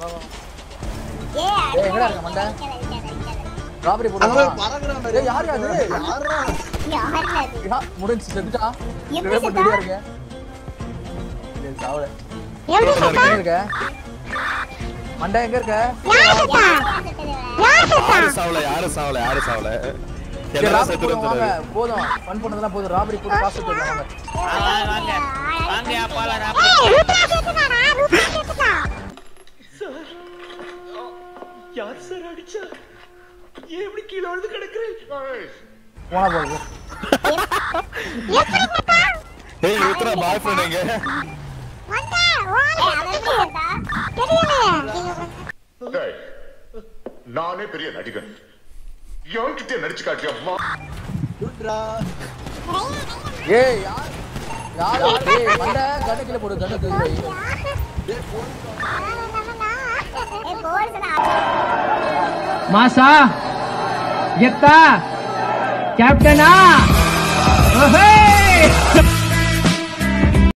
ஏய், எங்கடா இருக்க மண்டை? ராபரி அங்க போடுறா பறக்குறான் பாரு. ஏய் யாரு அது யாருடா? யா, முடிஞ்சு செத்துட்டா எப்படி ரெண்டு பேர் செத்தா? ரெடியா இருக்க டேய், சாவல எப்படி செத்தா எங்க இருக்க மண்டை எங்க இருக்க யார் செத்தா யார் செத்தா யாரும் சாவல யாரும் சாவல யாரும் சாவல சரி, எல்லாரும் ராபரி செத்து போடுவோம், வாங்க வந்துடுறாரு போதும் ஃபன் பண்ணதெல்லாம் போதும் ராபரி போட்டு காசு எடுத்துக்கலாம் வாங்க வாங்க வாங்க வாங்க அப்பால ராபரி ஏய் ரூபா செத்துட்டாடா ரூபா செத்துட்டா யார் சார் அடிச்சா ஏன் இப்படி கீழே விழுந்து கிடக்குறேன் போனா போகுது எப்படி செத்தா ஏய் ருத்ரா பாய் ஃப்ரெண்ட் எங்க வந்தா ஓடி தெரியலையே டேய், நானே பெரிய நடிகன் என்கிட்ட நடிச்சு காட்டியா அம்மா விட்றா. ஏய் யார் யார் ஏய் மண்டை கண்ணு கீழே போடு கண்ணு கீழே போய் மாசா எத்தா கேப்டனா